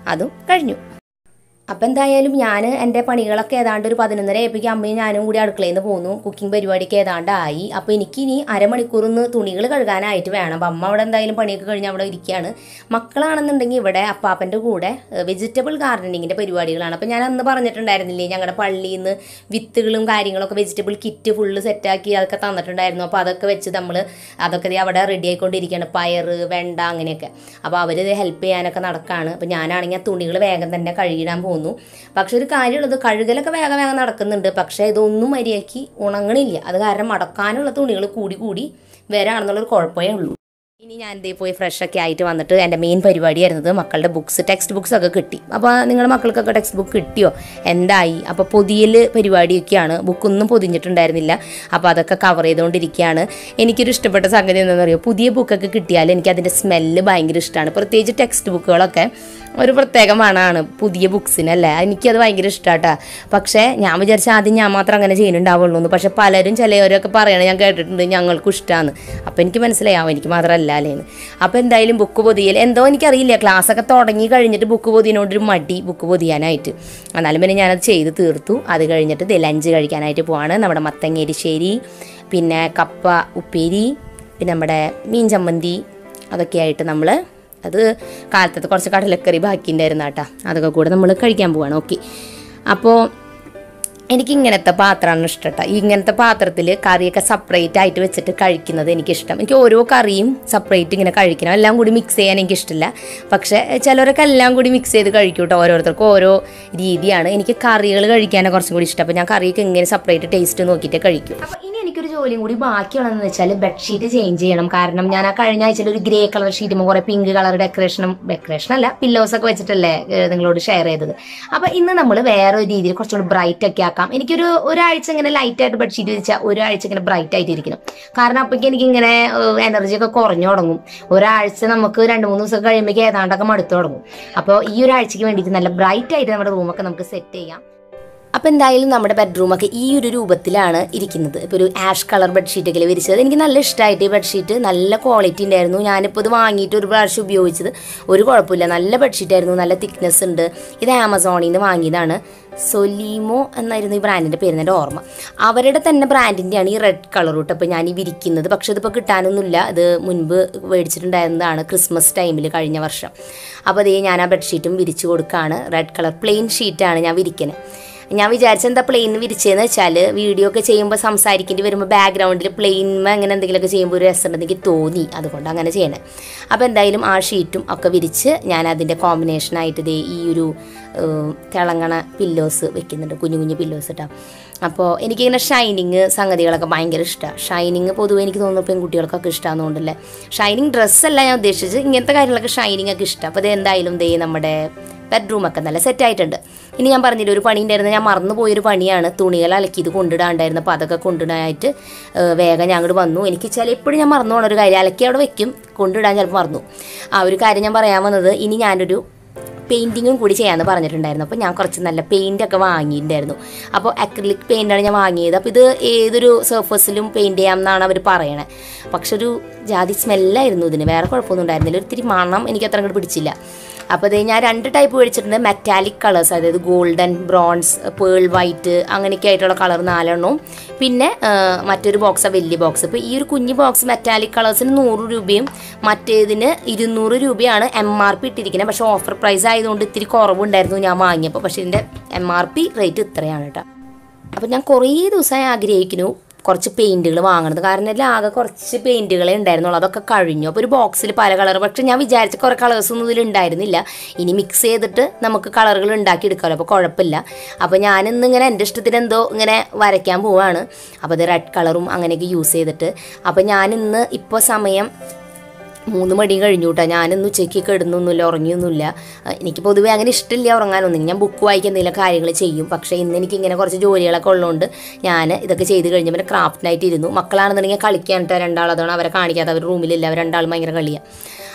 അതും കഴിഞ്ഞു അപ്പം എന്തായാലും ഞാൻ എൻ്റെ പണികളൊക്കെ ഏതാണ്ട് ഒരു പതിനൊന്നര ആയപ്പോഴേക്കും അമ്മയും ഞാനും കൂടി അടുക്കളയിൽ നിന്ന് പോന്നു കുക്കിംഗ് പരിപാടിക്ക് ഏതാണ്ടായി അപ്പോൾ എനിക്കിനി അരമണിക്കൂറിന്ന് തുണികൾ കഴുകാനായിട്ട് വേണം അപ്പം അമ്മ അവിടെ എന്തായാലും പണിയൊക്കെ കഴിഞ്ഞ് അവിടെ ഇരിക്കുകയാണ് മക്കളാണെന്നുണ്ടെങ്കിൽ ഇവിടെ അപ്പാപ്പൻ്റെ കൂടെ വെജിറ്റബിൾ ഗാർഡനിങ്ങിൻ്റെ പരിപാടികളാണ് അപ്പോൾ ഞാൻ അന്ന് പറഞ്ഞിട്ടുണ്ടായിരുന്നില്ലേ ഞങ്ങളുടെ പള്ളിയിൽ നിന്ന് വിത്തുകളും കാര്യങ്ങളൊക്കെ വെജിറ്റബിൾ കിറ്റ് ഫുള്ള് സെറ്റാക്കി അതൊക്കെ തന്നിട്ടുണ്ടായിരുന്നു അപ്പോൾ അതൊക്കെ വെച്ച് നമ്മൾ അതൊക്കെ ദേ അവിടെ റെഡി ആയിക്കൊണ്ടിരിക്കുകയാണ് പയർ വെണ്ട അങ്ങനെയൊക്കെ അപ്പോൾ അവർ ഹെൽപ്പ് ചെയ്യാനൊക്കെ നടക്കുകയാണ് അപ്പോൾ ഞാനാണെങ്കിൽ ആ തുണികൾ വേഗം തന്നെ കഴുകിടാൻ പോകുന്നു പക്ഷെ ഒരു കാര്യമുള്ളത് കഴുകലൊക്കെ വേഗം വേഗം നടക്കുന്നുണ്ട് പക്ഷേ ഇതൊന്നും മര്യാദയ്ക്ക് ഉണങ്ങണില്ല അത് കാരണം മടക്കാനുള്ള തുണികൾ കൂടി കൂടി വരാണെന്നുള്ളൊരു കുഴപ്പമേ ഉള്ളൂ ഇനി ഞാൻ ഇതേ പോയി ഫ്രഷ് ഒക്കെ ആയിട്ട് വന്നിട്ട് എൻ്റെ മെയിൻ പരിപാടിയായിരുന്നത് മക്കളുടെ ബുക്സ് ടെക്സ്റ്റ് ബുക്സ് ഒക്കെ കിട്ടി അപ്പോൾ നിങ്ങളുടെ മക്കൾക്കൊക്കെ ടെക്സ്റ്റ് ബുക്ക് കിട്ടിയോ എന്തായി അപ്പോൾ പൊതിയൽ പരിപാടിയൊക്കെയാണ് ബുക്കൊന്നും പൊതിഞ്ഞിട്ടുണ്ടായിരുന്നില്ല അപ്പോൾ അതൊക്കെ കവർ ചെയ്തുകൊണ്ടിരിക്കുകയാണ് എനിക്കൊരു ഇഷ്ടപ്പെട്ട സംഗതി എന്താണെന്ന് അറിയോ പുതിയ ബുക്കൊക്കെ കിട്ടിയാൽ എനിക്ക് അതിൻ്റെ സ്മെല്ല് ഭയങ്കര ഇഷ്ടമാണ് പ്രത്യേകിച്ച് ടെക്സ്റ്റ് ബുക്കുകളൊക്കെ ഒരു പ്രത്യേക മണമാണ് പുതിയ ബുക്സിനല്ലേ എനിക്കത് ഭയങ്കര ഇഷ്ടമാട്ടാ പക്ഷേ ഞാൻ വിചാരിച്ച ആദ്യം ഞാൻ മാത്രം അങ്ങനെ ചെയ്യുന്നുണ്ടാവുള്ളൂ എന്ന് പക്ഷേ പലരും ചിലവരൊക്കെ പറയണത് ഞാൻ കേട്ടിട്ടുണ്ട് ഞങ്ങൾക്കും ഇഷ്ടമാണ് അപ്പോൾ എനിക്ക് മനസ്സിലാവും എനിക്ക് മാത്രമല്ല അല്ലേന്ന് അപ്പോൾ എന്തായാലും ബുക്ക് പൊതിയൽ എന്തോ എനിക്കറിയില്ല ക്ലാസ്സൊക്കെ തുടങ്ങി കഴിഞ്ഞിട്ട് ബുക്ക് പൊതിയനോടൊരു മടി ബുക്ക് പൊതിയാനായിട്ട് എന്നാലും പിന്നെ ഞാനത് ചെയ്ത് തീർത്തു അത് കഴിഞ്ഞിട്ട് ദേ ലഞ്ച് കഴിക്കാനായിട്ട് പോവാണ് നമ്മുടെ മത്തങ്ങേരിശ്ശേരി പിന്നെ കപ്പ ഉപ്പേരി പിന്നെ നമ്മുടെ മീൻ ചമ്മന്തി അതൊക്കെയായിട്ട് നമ്മൾ അത് കാലത്തത്തെ കുറച്ച് കടലക്കറി ബാക്കി ഉണ്ടായിരുന്ന കേട്ടോ അതൊക്കെ കൂടെ നമ്മൾ കഴിക്കാൻ പോവാണ് ഓക്കെ അപ്പോൾ എനിക്ക് ഇങ്ങനത്തെ പാത്രമാണ് ഇഷ്ടം ഇങ്ങനത്തെ പാത്രത്തിൽ കറിയൊക്കെ സെപ്പറേറ്റ് ആയിട്ട് വെച്ചിട്ട് കഴിക്കുന്നത് എനിക്കിഷ്ടം എനിക്ക് ഓരോ കറിയും സെപ്പറേറ്റ് ഇങ്ങനെ കഴിക്കണം എല്ലാം കൂടി മിക്സ് ചെയ്യാൻ എനിക്കിഷ്ടമില്ല പക്ഷേ ചിലരൊക്കെ എല്ലാം കൂടി മിക്സ് ചെയ്ത് കഴിക്കും കേട്ടോ ഓരോരുത്തർക്കും ഓരോ രീതിയാണ് എനിക്ക് കറികൾ കഴിക്കാനാണ് കുറച്ചും കൂടി ഇഷ്ടം അപ്പോൾ ഞാൻ കറിയൊക്കെ ഇങ്ങനെ സെപ്പറേറ്റ് ടേസ്റ്റ് നോക്കിയിട്ട് കഴിക്കും അപ്പോൾ ഇനി എനിക്കൊരു ജോലിയും കൂടി ബാക്കിയുള്ളതെന്ന് വെച്ചാൽ ബെഡ്ഷീറ്റ് ചേഞ്ച് ചെയ്യണം കാരണം ഞാൻ ആ കഴിഞ്ഞ ആഴ്ചയിൽ ഒരു ഗ്രേ കളർ ഷീറ്റും കുറെ പിങ്ക് കളർ ഡെക്കറേഷനും ഡെക്കറേഷൻ അല്ല പില്ലോസ് ഒക്കെ വെച്ചിട്ടല്ലേ ഏഹ്, നിങ്ങളോട് ഷെയർ ചെയ്തത് അപ്പൊ ഇന്ന് നമ്മൾ വേറെ ഒരു രീതിയിൽ കുറച്ചുകൂടി ബ്രൈറ്റ് ഒക്കെ ആക്കാം എനിക്കൊരു ഒരാഴ്ച ഇങ്ങനെ ലൈറ്റ് ആയിട്ട് ബെഡ്ഷീറ്റ് വെച്ചാൽ ഒരാഴ്ച ഇങ്ങനെ ബ്രൈറ്റ് ആയിട്ട് ഇരിക്കണം കാരണം അപ്പോഴേക്കും എനിക്ക് ഇങ്ങനെ എനർജി ഒക്കെ കുറഞ്ഞു തുടങ്ങും ഒരാഴ്ച നമുക്ക് രണ്ട് മൂന്ന് ദിവസം കഴിയുമ്പോഴേക്കും ഏതാണ്ടൊക്കെ മടുത്തു തുടങ്ങും അപ്പോൾ ഈ ഒരാഴ്ചക്ക് വേണ്ടിയിട്ട് നല്ല ബ്രൈറ്റ് ആയിട്ട് നമ്മുടെ റൂമൊക്കെ നമുക്ക് സെറ്റ് ചെയ്യാം അപ്പോൾ എന്തായാലും നമ്മുടെ ബെഡ്റൂമൊക്കെ ഈ ഒരു രൂപത്തിലാണ് ഇരിക്കുന്നത് ഇപ്പോൾ ഒരു ആഷ് കളർ ബെഡ്ഷീറ്റൊക്കെ വിരിച്ചത് എനിക്ക് നല്ല ഇഷ്ടമായിട്ട് ഈ ബെഡ്ഷീറ്റ് നല്ല ക്വാളിറ്റി ഉണ്ടായിരുന്നു ഞാനിപ്പോൾ ഇത് വാങ്ങിയിട്ട് ഒരു പ്രാവശ്യം ഉപയോഗിച്ചത് ഒരു കുഴപ്പമില്ല നല്ല ബെഡ്ഷീറ്റായിരുന്നു നല്ല തിക്നെസ് ഉണ്ട് ഇത് ആമസോണിൽ നിന്ന് വാങ്ങിയതാണ് സൊലീമോ എന്നായിരുന്നു ഈ ബ്രാൻഡിൻ്റെ പേര് എൻ്റെ ഓർമ്മ അവരുടെ തന്നെ ബ്രാൻഡിൻ്റെയാണ് ഈ റെഡ് കളർ തൊട്ട് അപ്പോൾ ഞാൻ ഈ വിരിക്കുന്നത് പക്ഷേ ഇതിപ്പോൾ കിട്ടാനൊന്നുമില്ല ഇത് മുൻപ് മേടിച്ചിട്ടുണ്ടായിരുന്നതാണ് ക്രിസ്മസ് ടൈമിൽ കഴിഞ്ഞ വർഷം അപ്പോൾ അതേ ഞാൻ ആ ബെഡ്ഷീറ്റും വിരിച്ചു കൊടുക്കുകയാണ് റെഡ് കളർ പ്ലെയിൻ ഷീറ്റാണ് ഞാൻ വിരിക്കുന്നത് ഞാൻ വിചാരിച്ച എന്താ പ്ലെയിൻ വിരിച്ചതെന്ന് വെച്ചാൽ വീഡിയോ ഒക്കെ ചെയ്യുമ്പോൾ സംസാരിക്കേണ്ടി വരുമ്പോൾ ബാക്ക്ഗ്രൗണ്ടിൽ പ്ലെയിൻമ അങ്ങനെ എന്തെങ്കിലുമൊക്കെ ചെയ്യുമ്പോൾ ഒരു രസമുണ്ടെന്ന് എനിക്ക് തോന്നി അതുകൊണ്ട് അങ്ങനെ ചെയ്യണേ അപ്പോൾ എന്തായാലും ആ ഷീറ്റും ഒക്കെ വിരിച്ച് ഞാൻ അതിൻ്റെ കോമ്പിനേഷനായിട്ട് ദേ ഈ ഒരു ഏഹ്, തിളങ്ങണ പില്ലോസ് വെക്കുന്നുണ്ട് കുഞ്ഞു കുഞ്ഞു പില്ലോസ് ഇട്ടാ അപ്പോൾ എനിക്കിങ്ങനെ ഷൈനിങ് സംഗതികളൊക്കെ ഭയങ്കര ഇഷ്ടമാണ് ഷൈനിങ് പൊതുവേ എനിക്ക് തോന്നുന്നു പെൺകുട്ടികൾക്കൊക്കെ ഇഷ്ടമാണെന്നുകൊണ്ടല്ലേ ഷൈനിങ് ഡ്രസ്സല്ല ഞാൻ ഉദ്ദേശിച്ചത് ഇങ്ങനത്തെ കാര്യങ്ങളൊക്കെ ഷൈനിങ് ഒക്കെ ഇഷ്ടം അപ്പോൾ ഇത് എന്തായാലും ദേ നമ്മുടെ ബെഡ്റൂമൊക്കെ നല്ല സെറ്റ് ആയിട്ടുണ്ട് ഇനി ഞാൻ പറഞ്ഞില്ല ഒരു പണി ഉണ്ടായിരുന്നു ഞാൻ മറന്നു പോയൊരു പണിയാണ് തുണികൾ അലക്കി ഇത് കൊണ്ടിടാണ്ടായിരുന്നു അപ്പോൾ അതൊക്കെ കൊണ്ടിടാനായിട്ട് ഏഹ്, വേഗം ഞാൻ അങ്ങോട്ട് വന്നു എനിക്ക് ചില എപ്പോഴും ഞാൻ മറന്നു പോകണ ഒരു കാര്യം അലക്കി അവിടെ വെക്കും കൊണ്ടിടാൻ ചിലപ്പോൾ മറന്നു ആ ഒരു കാര്യം ഞാൻ പറയാൻ വന്നത് ഇനി ഞാനൊരു പെയിൻറ്റിങ്ങും കൂടി ചെയ്യാമെന്ന് പറഞ്ഞിട്ടുണ്ടായിരുന്നു അപ്പോൾ ഞാൻ കുറച്ച് നല്ല പെയിൻ്റ് ഒക്കെ വാങ്ങിയിട്ടുണ്ടായിരുന്നു അപ്പോൾ അക്രിലിക് പെയിൻ്റാണ് ഞാൻ വാങ്ങിയത് അപ്പോൾ ഇത് ഏതൊരു സർഫസിലും പെയിൻറ്റ് ചെയ്യാമെന്നാണ് അവർ പറയണത് പക്ഷെ ഒരു ജാതി സ്മെല്ലായിരുന്നു ഇതിന് വേറെ കുഴപ്പമൊന്നും ഉണ്ടായിരുന്നില്ല ഒത്തിരി മണം എനിക്ക് അത്ര അങ്ങോട്ട് പിടിച്ചില്ല അപ്പോൾ ഇത് ഞാൻ രണ്ട് ടൈപ്പ് മേടിച്ചിട്ടുണ്ട് മെറ്റാലിക് കളേഴ്സ് അതായത് ഗോൾഡൻ ബ്രോൺസ് പേൾ വൈറ്റ് അങ്ങനെയൊക്കെ ആയിട്ടുള്ള കളർ നാലെണ്ണവും പിന്നെ ആ, മറ്റൊരു ബോക്സ് വലിയ ബോക്സ് ഇപ്പോൾ ഈ ഒരു കുഞ്ഞു ബോക്സ് മെറ്റാലിക് കളേഴ്സിന് നൂറ് രൂപയും മറ്റേതിന് ഇരുന്നൂറ് രൂപയാണ് എം ആർ പി ഇട്ടിരിക്കുന്നത് പക്ഷേ ഓഫർ പ്രൈസ് ആയതുകൊണ്ട് ഇത്തിരി കുറവുണ്ടായിരുന്നു ഞാൻ വാങ്ങിയപ്പോൾ പക്ഷേ ഇതിൻ്റെ എം ആർ പി റേറ്റ് ഇത്രയാണ് കേട്ടോ അപ്പോൾ ഞാൻ കുറേ ദിവസമായി ആഗ്രഹിക്കുന്നു കുറച്ച് പെയിൻറ്റുകൾ വാങ്ങണത് കാരണം ഇതിൽ ആകെ കുറച്ച് പെയിൻറ്റുകളെ ഉണ്ടായിരുന്നുള്ളൂ അതൊക്കെ കഴിഞ്ഞു അപ്പോൾ ഒരു ബോക്സിൽ പല കളർ പക്ഷെ ഞാൻ വിചാരിച്ച കുറേ കളേഴ്സ് ഒന്നും ഇതിൽ ഉണ്ടായിരുന്നില്ല ഇനി മിക്സ് ചെയ്തിട്ട് നമുക്ക് കളറുകൾ ഉണ്ടാക്കി എടുക്കാമല്ലോ അപ്പോൾ കുഴപ്പമില്ല അപ്പോൾ ഞാനിന്ന് ഇങ്ങനെ എൻ്റെ ഇഷ്ടത്തിന് എന്തോ ഇങ്ങനെ വരയ്ക്കാൻ പോവാണ് അപ്പോൾ ഇത് റെഡ് കളറും അങ്ങനെയൊക്കെ യൂസ് ചെയ്തിട്ട് അപ്പോൾ ഞാനിന്ന് ഇപ്പോൾ സമയം മൂന്ന് മണി കഴിഞ്ഞു കേട്ടോ ഞാനിന്ന് ഉച്ചയ്ക്ക് കിടന്നൊന്നുമില്ല ഉറങ്ങിയൊന്നുമില്ല അഹ് എനിക്ക് പൊതുവേ അങ്ങനെ ഇഷ്ടമില്ല ഉറങ്ങാനൊന്നും ഞാൻ ബുക്ക് വായിക്കാൻ എന്തെങ്കിലും കാര്യങ്ങൾ ചെയ്യും പക്ഷേ ഇന്ന് എനിക്ക് ഇങ്ങനെ കുറച്ച് ജോലികളൊക്കെ ഉള്ളതുകൊണ്ട് ഞാൻ ഇതൊക്കെ ചെയ്ത് കഴിഞ്ഞ് പിന്നെ ക്രാഫ്റ്റിനായിട്ട് ഇരുന്നു മക്കളാണെന്നുണ്ടെങ്കിൽ കളിക്കാൻ കേട്ടോ രണ്ടാളതാണ് അവരെ കാണിക്കാതെ അവർ റൂമിലില്ല അവർ രണ്ടാളും ഭയങ്കര കളിയാണ്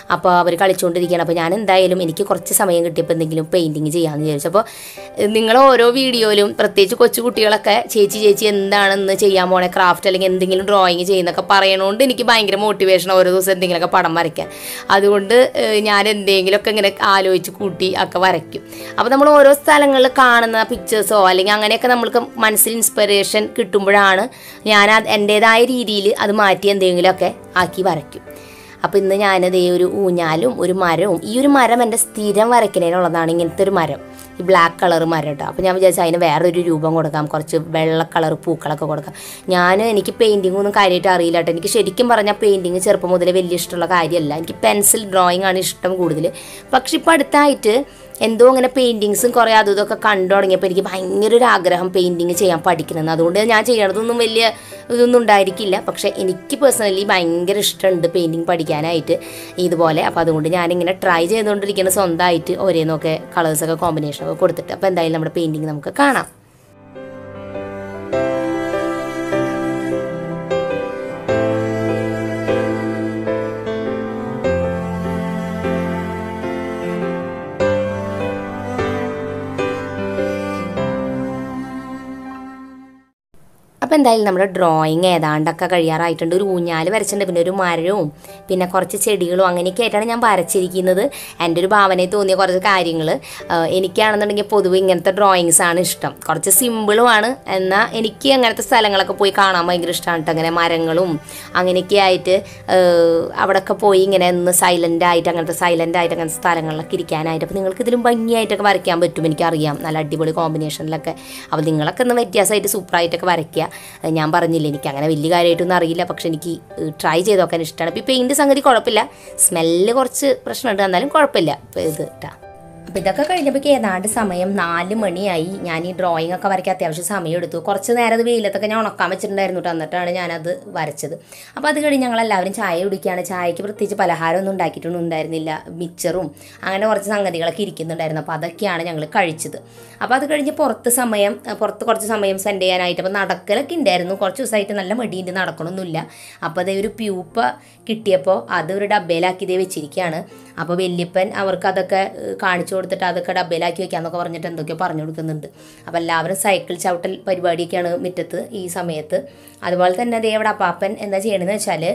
അപ്പോൾ അവർ കളിച്ചുകൊണ്ടിരിക്കുകയാണ് അപ്പോൾ ഞാൻ എന്തായാലും എനിക്ക് കുറച്ച് സമയം കിട്ടിയപ്പോൾ എന്തെങ്കിലും പെയിൻറ്റിങ് ചെയ്യാമെന്ന് വിചാരിച്ചു അപ്പോൾ നിങ്ങൾ ഓരോ വീഡിയോയിലും പ്രത്യേകിച്ച് കൊച്ചു കുട്ടികളൊക്കെ ചേച്ചി ചേച്ചി എന്താണെന്ന് ചെയ്യാൻ പോണേ ക്രാഫ്റ്റ് അല്ലെങ്കിൽ എന്തെങ്കിലും ഡ്രോയിങ് ചെയ്യുന്നൊക്കെ പറയണോണ്ട് എനിക്ക് ഭയങ്കര മോട്ടിവേഷൻ ഓരോ ദിവസം എന്തെങ്കിലുമൊക്കെ പടം വരയ്ക്കാൻ അതുകൊണ്ട് ഏഹ്, ഞാൻ എന്തെങ്കിലുമൊക്കെ ഇങ്ങനെ ആലോചിച്ച് കൂട്ടി ഒക്കെ വരയ്ക്കും അപ്പോൾ നമ്മൾ ഓരോ സ്ഥലങ്ങളിൽ കാണുന്ന പിക്ചേഴ്സോ അല്ലെങ്കിൽ അങ്ങനെയൊക്കെ നമ്മൾക്ക് മനസ്സിൽ ഇൻസ്പിറേഷൻ കിട്ടുമ്പോഴാണ് ഞാൻ അത് എൻ്റേതായ രീതിയിൽ അത് മാറ്റി എന്തെങ്കിലുമൊക്കെ ആക്കി വരയ്ക്കും അപ്പോൾ ഇന്ന് ഞാനത് ഈ ഒരു ഊഞ്ഞാലും ഒരു മരവും ഈ ഒരു മരം എൻ്റെ സ്ഥിരം വരയ്ക്കുന്നതിനുള്ളതാണ് ഇങ്ങനത്തെ ഒരു മരം ഈ ബ്ലാക്ക് കളർ മരം കേട്ടോ അപ്പോൾ ഞാൻ വിചാരിച്ചു അതിന് വേറൊരു രൂപം കൊടുക്കാം കുറച്ച് വെള്ള കളർ പൂക്കളൊക്കെ കൊടുക്കാം ഞാൻ എനിക്ക് പെയിൻറ്റിംഗ് ഒന്നും കാര്യമായിട്ട് അറിയില്ല കേട്ടോ എനിക്ക് ശരിക്കും പറഞ്ഞാൽ പെയിൻറ്റിങ് ചെറുപ്പം മുതലേ വലിയ ഇഷ്ടമുള്ള കാര്യമല്ല എനിക്ക് പെൻസിൽ ഡ്രോയിങ് ആണ് ഇഷ്ടം കൂടുതൽ പക്ഷെ ഇപ്പോൾ അടുത്തായിട്ട് എന്തോ അങ്ങനെ പെയിൻറ്റിങ്സും കുറേ അതും ഇതൊക്കെ കണ്ടു തുടങ്ങിയപ്പോൾ എനിക്ക് ഭയങ്കര ഒരു ആഗ്രഹം പെയിൻറ്റിങ് ചെയ്യാൻ പഠിക്കണമെന്ന് അതുകൊണ്ട് ഞാൻ ചെയ്യണതൊന്നും വലിയ ഇതൊന്നും ഉണ്ടായിരിക്കില്ല പക്ഷേ എനിക്ക് പേഴ്സണലി ഭയങ്കര ഇഷ്ടമുണ്ട് പെയിൻറ്റിങ് പഠിക്കാനായിട്ട് ഇതുപോലെ അപ്പോൾ അതുകൊണ്ട് ഞാനിങ്ങനെ ട്രൈ ചെയ്തുകൊണ്ടിരിക്കുന്ന സ്വന്തമായിട്ട് ഓരോന്നൊക്കെ കളേഴ്സൊക്കെ കോമ്പിനേഷനൊക്കെ കൊടുത്തിട്ട് അപ്പോൾ എന്തായാലും നമ്മുടെ പെയിൻറ്റിങ് നമുക്ക് കാണാം അപ്പോൾ എന്തായാലും നമ്മുടെ ഡ്രോയിങ് ഏതാണ്ടൊക്കെ കഴിയാറായിട്ടുണ്ട് ഒരു ഊഞ്ഞാൽ വരച്ചിട്ടുണ്ട് പിന്നെ ഒരു മരവും പിന്നെ കുറച്ച് ചെടികളും അങ്ങനെയൊക്കെ ആയിട്ടാണ് ഞാൻ വരച്ചിരിക്കുന്നത് എൻ്റെ ഒരു ഭാവനയിൽ തോന്നിയ കുറച്ച് കാര്യങ്ങൾ എനിക്കാണെന്നുണ്ടെങ്കിൽ പൊതുവെ ഇങ്ങനത്തെ ഡ്രോയിങ്സ് ആണ് ഇഷ്ടം കുറച്ച് സിമ്പിളുമാണ് എന്നാൽ എനിക്ക് അങ്ങനത്തെ സ്ഥലങ്ങളൊക്കെ പോയി കാണാൻ ഭയങ്കര ഇഷ്ടമാണ് കേട്ടോ അങ്ങനെ മരങ്ങളും അങ്ങനെയൊക്കെ ആയിട്ട് അവിടെയൊക്കെ പോയി ഇങ്ങനെ ഒന്ന് സൈലൻ്റ് ആയിട്ട് അങ്ങനത്തെ സൈലൻ്റ് ആയിട്ട് അങ്ങനത്തെ സ്ഥലങ്ങളിലൊക്കെ ഇരിക്കാനായിട്ട് അപ്പോൾ നിങ്ങൾക്ക് ഇതിലും ഭംഗിയായിട്ടൊക്കെ വരയ്ക്കാൻ പറ്റും എനിക്കറിയാം നല്ല അടിപൊളി കോമ്പിനേഷനിലൊക്കെ അപ്പോൾ നിങ്ങളൊക്കെ ഒന്ന് വ്യത്യാസമായിട്ട് സൂപ്പറായിട്ടൊക്കെ വരയ്ക്കുക ഏഹ് ഞാൻ പറഞ്ഞില്ല എനിക്ക് അങ്ങനെ വലിയ കാര്യമായിട്ടൊന്നും അറിയില്ല പക്ഷെ എനിക്ക് ട്രൈ ചെയ്ത് നോക്കാൻ ഇഷ്ടമാണ് ഇപ്പോൾ ഈ പെയിൻറ്റ് സംഗതി കുഴപ്പമില്ല സ്മെല്ല് കുറച്ച് പ്രശ്നമുണ്ട് എന്നാലും കുഴപ്പമില്ല ഇപ്പോൾ ഇത് കേട്ടോ അപ്പോൾ ഇതൊക്കെ കഴിഞ്ഞപ്പോൾ ഏതാണ്ട് സമയം നാല് മണിയായി ഞാൻ ഈ ഡ്രോയിങ് ഒക്കെ വരയ്ക്കാൻ അത്യാവശ്യം സമയം എടുത്തു കുറച്ച് നേരം അത് വെയിലത്തൊക്കെ ഞാൻ ഉണക്കാൻ വെച്ചിട്ടുണ്ടായിരുന്നു കേട്ടോ എന്നിട്ടാണ് ഞാനത് വരച്ചത് അപ്പോൾ അത് കഴിഞ്ഞ് ഞങ്ങൾ എല്ലാവരും ചായ കുടിക്കുകയാണ് ചായക്ക് പ്രത്യേകിച്ച് പലഹാരമൊന്നും ഉണ്ടാക്കിയിട്ടൊന്നും ഉണ്ടായിരുന്നില്ല മിച്ചറും അങ്ങനെ കുറച്ച് സംഗതികളൊക്കെ ഇരിക്കുന്നുണ്ടായിരുന്നു അപ്പോൾ അതൊക്കെയാണ് ഞങ്ങൾ കഴിച്ചത് അപ്പോൾ അത് കഴിഞ്ഞ് പുറത്ത് സമയം അഹ് പുറത്ത് കുറച്ച് സമയം സ്പെൻഡ് ചെയ്യാനായിട്ട് അപ്പോൾ നടക്കലൊക്കെ ഉണ്ടായിരുന്നു കുറച്ച് ദിവസമായിട്ട് നല്ല മടിയുണ്ട് നടക്കണമൊന്നുമില്ല അപ്പോൾ അതേ ഒരു പ്യൂപ്പ കിട്ടിയപ്പോൾ അത് ഒരു ഡബയിലാക്കി ഇതേ വെച്ചിരിക്കുകയാണ് അപ്പോൾ വല്യപ്പൻ അവർക്ക് അതൊക്കെ ഏഹ്, കാണിച്ചു കൊടുത്തിട്ട് അതൊക്കെ ഡബയിലാക്കി വെക്കാന്നൊക്കെ പറഞ്ഞിട്ട് എന്തൊക്കെയോ പറഞ്ഞു കൊടുക്കുന്നുണ്ട് അപ്പോൾ എല്ലാവരും സൈക്കിൾ ചവിട്ടൽ പരിപാടിയൊക്കെയാണ് മുറ്റത്ത് ഈ സമയത്ത് അതുപോലെ തന്നെ അതേ അവിടെ അപ്പാപ്പൻ എന്താ ചെയ്യണമെന്ന് വെച്ചാൽ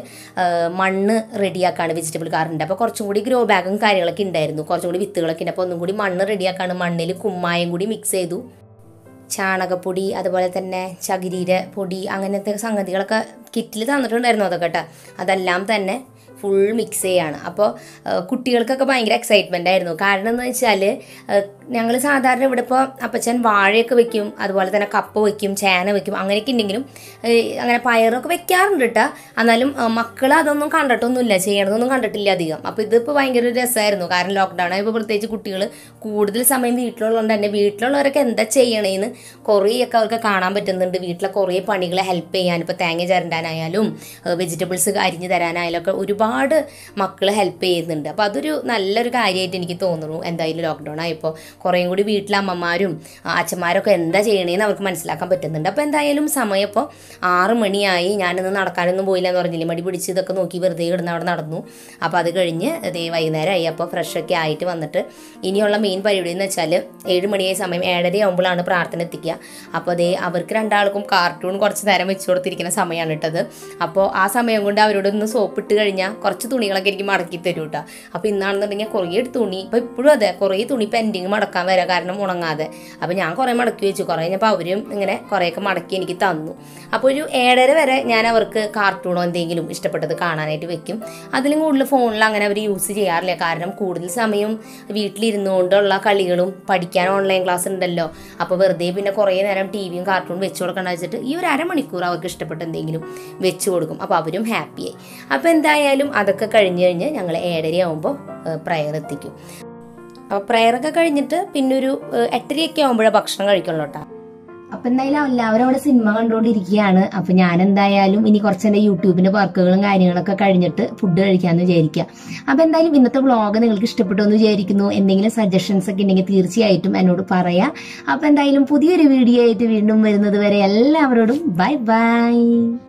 മണ്ണ് റെഡിയാക്കാണ് വെജിറ്റബിൾ ഗാർഡൻ്റെ അപ്പോൾ കുറച്ചും കൂടി ഗ്രോ ബാഗും കാര്യങ്ങളൊക്കെ ഉണ്ടായിരുന്നു കുറച്ചും കൂടി വിത്തുകളൊക്കെ ഉണ്ട് അപ്പോൾ ഒന്നും കൂടി മണ്ണ് റെഡിയാക്കാണ് മണ്ണിൽ കുമ്മായം കൂടി മിക്സ് ചെയ്തു ചാണകപ്പൊടി അതുപോലെ തന്നെ ചകിരിയുടെ പൊടി അങ്ങനത്തെ സംഗതികളൊക്കെ കിറ്റിൽ തന്നിട്ടുണ്ടായിരുന്നു അതൊക്കെ കേട്ടോ അതെല്ലാം തന്നെ ഫുൾ മിക്സ് ചെയ്യാണ് അപ്പോൾ കുട്ടികൾക്കൊക്കെ ഭയങ്കര എക്സൈറ്റ്മെൻ്റ് ആയിരുന്നു കാരണം എന്ന് വെച്ചാൽ ഞങ്ങൾ സാധാരണ ഇവിടെ ഇപ്പോൾ അപ്പച്ചൻ വാഴയൊക്കെ വെക്കും അതുപോലെ തന്നെ കപ്പ വെക്കും ചേന വെക്കും അങ്ങനെയൊക്കെ ഉണ്ടെങ്കിലും ഏഹ്, അങ്ങനെ പയറൊക്കെ വെക്കാറുണ്ട് കേട്ടോ എന്നാലും മക്കൾ അതൊന്നും കണ്ടിട്ടൊന്നുമില്ല ചെയ്യണതൊന്നും കണ്ടിട്ടില്ല അധികം അപ്പോൾ ഇതിപ്പോൾ ഭയങ്കര ഒരു രസമായിരുന്നു കാരണം ലോക്ക്ഡൗൺ ആയപ്പോൾ പ്രത്യേകിച്ച് കുട്ടികൾ കൂടുതൽ സമയം വീട്ടിലുള്ളതുകൊണ്ട് തന്നെ വീട്ടിലുള്ളവരൊക്കെ എന്താ ചെയ്യണേന്ന് കുറേയൊക്കെ അവർക്ക് കാണാൻ പറ്റുന്നുണ്ട് വീട്ടിലെ കുറേ പണികളെ ഹെൽപ്പ് ചെയ്യാൻ ഇപ്പോൾ തേങ്ങ ചിരണ്ടാനായാലും വെജിറ്റബിൾസ് അരിഞ്ഞു തരാനായാലും ഒക്കെ ഒരുപാട് മക്കൾ ഹെൽപ്പ് ചെയ്യുന്നുണ്ട് അപ്പോൾ അതൊരു നല്ലൊരു കാര്യമായിട്ട് എനിക്ക് തോന്നുന്നു എന്തായാലും ലോക്ക്ഡൗൺ ആയപ്പോൾ കുറേയും കൂടി വീട്ടിലെ അമ്മമാരും ആ, അച്ഛന്മാരൊക്കെ എന്താ ചെയ്യണേന്ന് അവർക്ക് മനസ്സിലാക്കാൻ പറ്റുന്നുണ്ട് അപ്പോൾ എന്തായാലും സമയം ഇപ്പോൾ ആറ് മണിയായി ഞാനിന്ന് നടക്കാനൊന്നും പോയില്ല എന്ന് പറഞ്ഞില്ലേ മടി പിടിച്ച് ഇതൊക്കെ നോക്കി വെറുതെ കിടന്ന് അവിടെ നടന്നു അപ്പോൾ അത് കഴിഞ്ഞ് ദേ വൈകുന്നേരമായി അപ്പോൾ ഫ്രഷൊക്കെ ആയിട്ട് വന്നിട്ട് ഇനിയുള്ള മെയിൻ പരിപാടി എന്ന് വെച്ചാൽ ഏഴ് മണിയായ സമയം ഏഴര ആകുമ്പോഴാണ് പ്രാർത്ഥന എത്തിക്കുക അപ്പോൾ അതേ അവർക്ക് രണ്ടാൾക്കും കാർട്ടൂൺ കുറച്ച് നേരം വെച്ച് കൊടുത്തിരിക്കുന്ന സമയമാണ് ഇട്ടത് അപ്പോൾ ആ സമയം കൊണ്ട് അവരോടൊന്ന് സോപ്പ് ഇട്ട് കഴിഞ്ഞാൽ കുറച്ച് തുണികളൊക്കെ എനിക്ക് മടക്കി തരും കേട്ടോ അപ്പോൾ ഇന്നാണെന്നുണ്ടെങ്കിൽ കുറേ തുണി ഇപ്പോൾ ഇപ്പോഴും അതെ കുറേ തുണി പെൻഡിങ് മടക്കാൻ വരാം കാരണം ഉണങ്ങാതെ അപ്പോൾ ഞാൻ കുറേ മടക്കി വെച്ചു കുറേ കഴിഞ്ഞപ്പോൾ അവരും ഇങ്ങനെ കുറേയൊക്കെ മടക്കി എനിക്ക് തന്നു അപ്പോൾ ഒരു ഏഴര വരെ ഞാൻ അവർക്ക് കാർട്ടൂണോ എന്തെങ്കിലും ഇഷ്ടപ്പെട്ടത് കാണാനായിട്ട് വെക്കും അതിലും കൂടുതൽ ഫോണിൽ അങ്ങനെ അവർ യൂസ് ചെയ്യാറില്ല കാരണം കൂടുതൽ സമയം വീട്ടിലിരുന്നുകൊണ്ടുള്ള കളികളും പഠിക്കാൻ ഓൺലൈൻ ക്ലാസ് ഉണ്ടല്ലോ അപ്പോൾ വെറുതെ പിന്നെ കുറേ നേരം ടി വിയും കാർട്ടൂൺ വെച്ച് കൊടുക്കണ്ട വെച്ചിട്ട് ഈ ഒരു അരമണിക്കൂർ അവർക്ക് ഇഷ്ടപ്പെട്ട എന്തെങ്കിലും വെച്ച് കൊടുക്കും അപ്പോൾ അവരും ഹാപ്പിയായി അപ്പോൾ എന്തായാലും അതൊക്കെ കഴിഞ്ഞ് കഴിഞ്ഞ് ഞങ്ങൾ ഏഴര ആകുമ്പോൾ പ്രയർ എത്തിക്കും അപ്പോൾ പ്രയറൊക്കെ കഴിഞ്ഞിട്ട് പിന്നെ ഒരു ഏഹ്, എട്ടരയൊക്കെ ആകുമ്പോഴേ ഭക്ഷണം കഴിക്കുള്ളൂ കേട്ടോ അപ്പൊ എന്തായാലും എല്ലാവരും അവിടെ സിനിമ കണ്ടുകൊണ്ടിരിക്കുകയാണ് അപ്പൊ ഞാൻ എന്തായാലും ഇനി കുറച്ച് എന്റെ യൂട്യൂബിന്റെ വർക്കുകളും കാര്യങ്ങളൊക്കെ കഴിഞ്ഞിട്ട് ഫുഡ് കഴിക്കാന്ന് വിചാരിക്കുക അപ്പൊ എന്തായാലും ഇന്നത്തെ വ്ളോഗ് നിങ്ങൾക്ക് ഇഷ്ടപ്പെട്ടു എന്ന് വിചാരിക്കുന്നു എന്തെങ്കിലും സജഷൻസ് ഒക്കെ ഉണ്ടെങ്കിൽ തീർച്ചയായിട്ടും എന്നോട് പറയാം അപ്പൊ എന്തായാലും പുതിയൊരു വീഡിയോ ആയിട്ട് വീണ്ടും വരുന്നത് വരെ എല്ലാവരോടും ബൈ ബൈ